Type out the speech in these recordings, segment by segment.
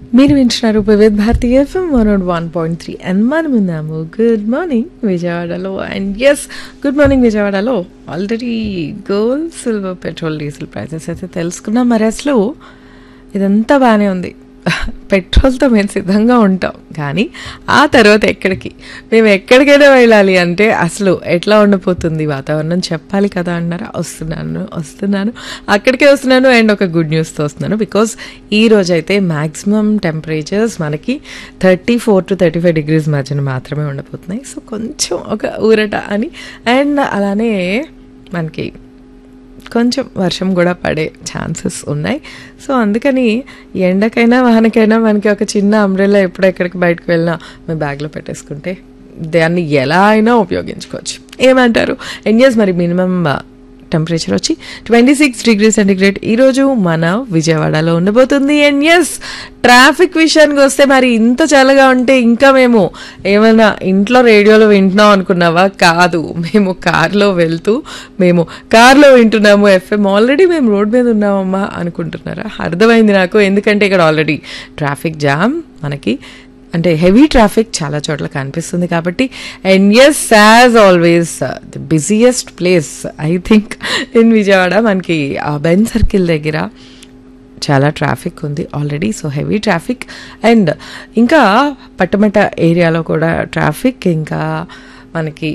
మీరు వింటున్నారు Vividh Bharati FM one nought one point three and మనం ఉన్నాము గుడ్ మార్నింగ్ విజయవాడలో అండ్ ఎస్ గుడ్ మార్నింగ్ విజయవాడలో already gold silver petrol diesel prices అయితే తెలుసుకున్నాం మరి అసలు ఇదంతా బాగానే ఉంది పెట్రోల్తో మేము సిద్ధంగా ఉంటాం కానీ ఆ తర్వాత ఎక్కడికి మేము ఎక్కడికైనా వెళ్ళాలి అంటే అసలు ఎట్లా ఉండిపోతుంది వాతావరణం చెప్పాలి కదా అన్నారా వస్తున్నాను వస్తున్నాను అక్కడికే వస్తున్నాను అండ్ ఒక గుడ్ న్యూస్తో వస్తున్నాను బికాస్ ఈ రోజు అయితే మ్యాక్సిమం టెంపరేచర్స్ మనకి thirty four to thirty five degrees మధ్యన మాత్రమే ఉండబోతున్నాయి సో కొంచెం ఒక ఊరట అని అండ్ అలానే మనకి కొంచెం వర్షం కూడా పడే ఛాన్సెస్ ఉన్నాయి సో అందుకని ఎండకైనా వానకైనా మనకి ఒక చిన్న అంబ్రెల్లా ఎప్పుడు ఎక్కడికి బయటకు వెళ్ళినా మీ బ్యాగ్లో పెట్టేసుకుంటే దాన్ని ఎలా అయినా ఉపయోగించుకోవచ్చు ఏమంటారు ఎన్ ఇయర్స్ మరి మినిమం టెంపరేచర్ వచ్చి ట్వంటీ సిక్స్ డిగ్రీ సెంటిగ్రేడ్ ఈరోజు మన విజయవాడలో ఉండబోతుంది అండ్ ఎస్ ట్రాఫిక్ విషయానికి వస్తే మరి ఇంత చల్లగా ఉంటే ఇంకా మేము ఏమైనా ఇంట్లో రేడియోలో వింటున్నాం అనుకున్నావా కాదు మేము కార్లో వెళ్తూ మేము కార్లో వింటున్నాము ఎఫ్ఎం ఆల్రెడీ మేము రోడ్ మీద ఉన్నామమ్మా అనుకుంటున్నారా అర్థమైంది నాకు ఎందుకంటే ఇక్కడ ఆల్రెడీ ట్రాఫిక్ జామ్ మనకి అంటే హెవీ ట్రాఫిక్ చాలా చోట్ల కనిపిస్తుంది కాబట్టి and yes as always the busiest place I think in Vijayawada మనకి బెన్ సర్కిల్ దగ్గర చాలా ట్రాఫిక్ ఉంది already so heavy traffic and ఇంకా పట్టమట ఏరియాలో కూడా ట్రాఫిక్ ఇంకా మనకి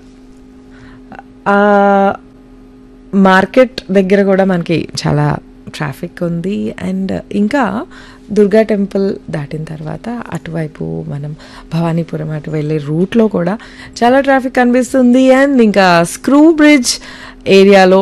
మార్కెట్ దగ్గర కూడా మనకి చాలా ట్రాఫిక్ ఉంది అండ్ ఇంకా దుర్గా టెంపుల్ దాటిన తర్వాత అటువైపు మనం భవానీపురం అటు వెళ్ళే రూట్లో కూడా చాలా ట్రాఫిక్ కనిపిస్తుంది అండ్ ఇంకా స్క్రూ బ్రిడ్జ్ ఏరియాలో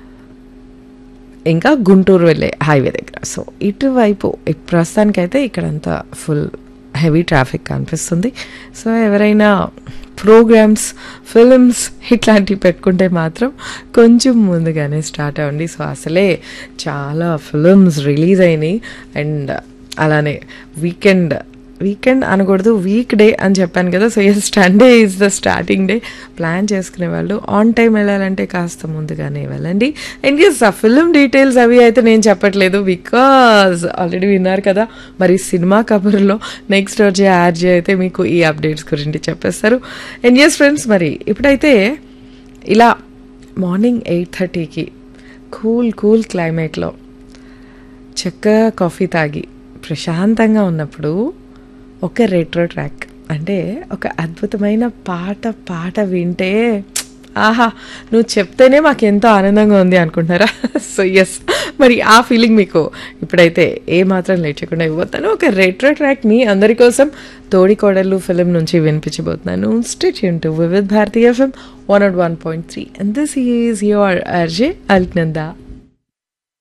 ఇంకా గుంటూరు వెళ్ళే హైవే దగ్గర సో ఇటువైపు ప్రస్తుతానికైతే ఇక్కడంతా ఫుల్ హెవీ ట్రాఫిక్ కనిపిస్తుంది సో ఎవరైనా ప్రోగ్రామ్స్ ఫిల్మ్స్ ఇట్లాంటివి పెట్టుకుంటే మాత్రం కొంచెం ముందుగానే స్టార్ట్ అవ్వండి సో అసలే చాలా ఫిల్మ్స్ రిలీజ్ అయినాయి అండ్ అలానే వీకెండ్ వీకెండ్ అనకూడదు వీక్ డే అని చెప్పాను కదా so yes Sunday is the starting day plan చేసుకునే వాళ్ళు ఆన్ టైం వెళ్ళాలంటే కాస్త ముందుగానే వెళ్ళండి అండ్ ఎస్ ఆ ఫిల్మ్ డీటెయిల్స్ అవి అయితే నేను చెప్పట్లేదు బికాజ్ ఆల్రెడీ విన్నారు కదా మరి సినిమా కబుర్లో నెక్స్ట్ వచ్చే ఆర్జే అయితే మీకు ఈ అప్డేట్స్ గురించి చెప్పేస్తారు అండ్ ఎస్ ఫ్రెండ్స్ మరి ఇప్పుడైతే ఇలా మార్నింగ్ ఎయిట్ థర్టీకి కూల్ కూల్ క్లైమేట్లో చక్కగా కాఫీ తాగి ప్రశాంతంగా ఉన్నప్పుడు ఒక రెట్రో ట్రాక్ అంటే ఒక అద్భుతమైన పాట పాట వింటే ఆహా నువ్వు చెప్తేనే మాకు ఎంతో ఆనందంగా ఉంది అనుకుంటున్నారా సో ఎస్ మరి ఆ ఫీలింగ్ మీకు ఇప్పుడైతే ఏ మాత్రం లేట్ చేయకుండా ఇవ్వతాను ఒక రెట్రో ట్రాక్ మీ అందరి కోసం తోడి కోడళ్ళు ఫిలిం నుంచి వినిపించబోతున్నాను state to Vividh Bharatiya FM one nought one point three and this is your RJ Alaknanda